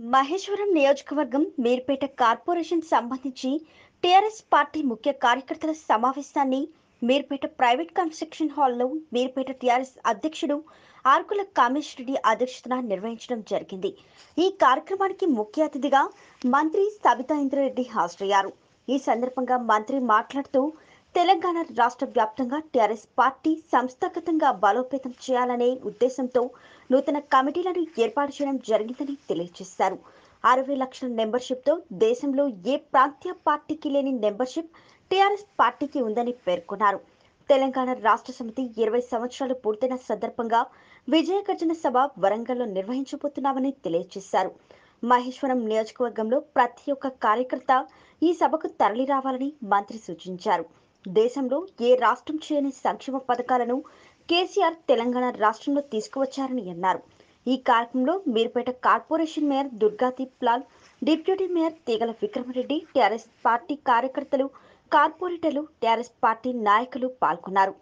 మహేశ్వరం నియోజకవర్గం మీర్పేట కార్పొరేషన్ సంబంధించి TRS party ముఖ్య కార్యకర్తల సమావేశాన్ని మీర్పేట ప్రైవేట్ కన్స్ట్రక్షన్ హాల్లో మీర్పేట టీఆర్ఎస్ అధ్యక్షుడు ఆర్కుల కామేష్ రెడ్డి అధ్యక్షతన నిర్వహించడం జరిగింది ఈ కార్యక్రమానికి ముఖ్య అతిథిగా మంత్రి సబితా ఇంద్రారెడ్డి హాజరయ్యారు ఈ సందర్భంగా మంత్రి మాట్లాడుతూ తెలంగాణ రాష్ట్ర వ్యాప్తంగా టీఆర్ఎస్ పార్టీ సంస్థాగతంగా బలోపేతం చేయాలనే ఉద్దేశంతో నూతన కమిటీలను ఏర్పాటు చేయడం జరిగిందని తెలియజేశారు అరవై లక్షల మెంబర్షిప్తో దేశంలో ఏ ప్రాంతీయ పార్టీకి లేని మెంబర్షిప్ టీఆర్ఎస్ పార్టీకి ఉందని పేర్కొన్నారు తెలంగాణ రాష్ట్ర సమితి ఇరవై సంవత్సరాలు పూర్తయిన సందర్భంగా విజయ గర్జన సభ వరంగల్లో నిర్వహించబోతున్నామని తెలియజేశారు మహేశ్వరం నియోజకవర్గంలో ప్రతి ఒక్క కార్యకర్త ఈ సభకు తరలి రావాలని మంత్రి సూచించారు దేశంలో ఏ రాష్ట్రం చేయని సంక్షేమ పథకాలను కేసీఆర్ తెలంగాణ రాష్ట్రంలో తీసుకువచ్చారని అన్నారు ఈ కార్యక్రమంలో Meerpet corporation mayor Durgadeep Lal deputy mayor Teegala Vikram Reddy TRS party కార్యకర్తలు కార్పొరేటర్లు టీఆర్ఎస్ పార్టీ నాయకులు పాల్గొన్నారు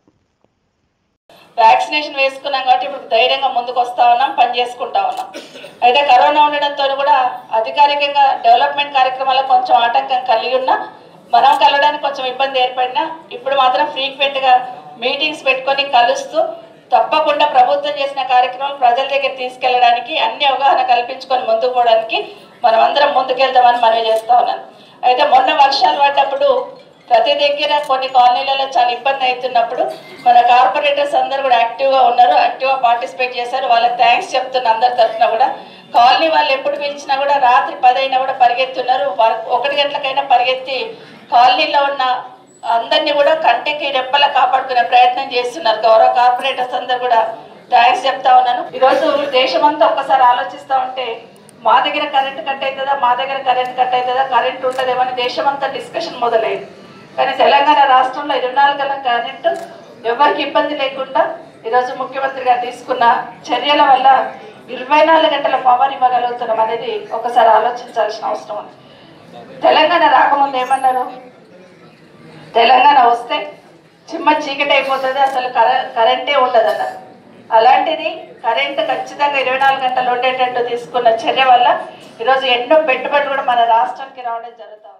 వ్యాక్సినేషన్ వేసుకున్నాం కాబట్టి ఇప్పుడు ధైర్యంగా ముందుకు వస్తా ఉన్నాం పని చేసుకుంటా ఉన్నాం అయితే కరోనా ఉండడంతో కూడా అధికారికంగా డెవలప్మెంట్ కార్యక్రమాలకు కొంచెం ఆటంకం కలిగి ఉన్నా మనం కలవడానికి కొంచెం ఇబ్బంది ఏర్పడినా ఇప్పుడు మాత్రం ఫ్రీక్వెంట్ గా మీటింగ్స్ పెట్టుకొని కలుస్తూ తప్పకుండా ప్రభుత్వం చేసిన కార్యక్రమాలు ప్రజల దగ్గర తీసుకెళ్ళడానికి అన్ని అవగాహన కల్పించుకొని ముందుకు పోవడానికి మనం అందరం ముందుకెళ్తామని మనవి చేస్తా ఉన్నాను అయితే మొన్న వర్షాలు పడ్డప్పుడు ప్రతి దగ్గర కొన్ని కాలనీలలో చాలా ఇబ్బంది అవుతున్నప్పుడు మన కార్పొరేటర్స్ అందరు కూడా యాక్టివ్గా ఉన్నారు యాక్టివ్గా పార్టిసిపేట్ చేశారు వాళ్ళకి థ్యాంక్స్ చెప్తున్న అందరి తరఫున కూడా కాలనీ వాళ్ళు ఎప్పుడు పిలిచినా కూడా రాత్రి పది అయినా కూడా పరిగెత్తున్నారు వా- ఒకటి గంటలకైనా పరిగెత్తి కాలనీలో ఉన్న అందరినీ కూడా కంటికి రెప్పల కాపాడుకునే ప్రయత్నం చేస్తున్నారు గౌరవ కార్పొరేటర్స్ అందరు కూడా థ్యాంక్స్ చెప్తా ఉన్నాను ఈరోజు దేశమంతా ఒక్కసారి ఆలోచిస్తా ఉంటే మా దగ్గర కరెంట్ కట్ అవుతుందా మా దగ్గర కరెంట్ కట్ అవుతుందా కరెంట్ ఉంటుందేమో అని దేశమంతా డిస్కషన్ మొదలైంది కానీ తెలంగాణ రాష్ట్రంలో ఇరవై నాలుగు గంటల కరెంటు ఎవరికి ఇబ్బంది లేకుండా ఈరోజు ముఖ్యమంత్రి గారు తీసుకున్న చర్యల వల్ల ఇరవై నాలుగు గంటల పవర్ ఇవ్వగలుగుతున్నాం అనేది ఒకసారి ఆలోచించాల్సిన అవసరం ఉంది తెలంగాణ రాకముందు ఏమన్నారు తెలంగాణ వస్తే చిమ్మ చీకటి అయిపోతుంది అసలు కర కరెంటే ఉండదు అన్నారు అలాంటిది కరెంట్ ఖచ్చితంగా ఇరవై నాలుగు గంటలు ఉండేటట్టు తీసుకున్న చర్య వల్ల ఈరోజు ఎన్నో పెట్టుబడులు కూడా మన రాష్ట్రానికి రావడం జరుగుతా ఉంది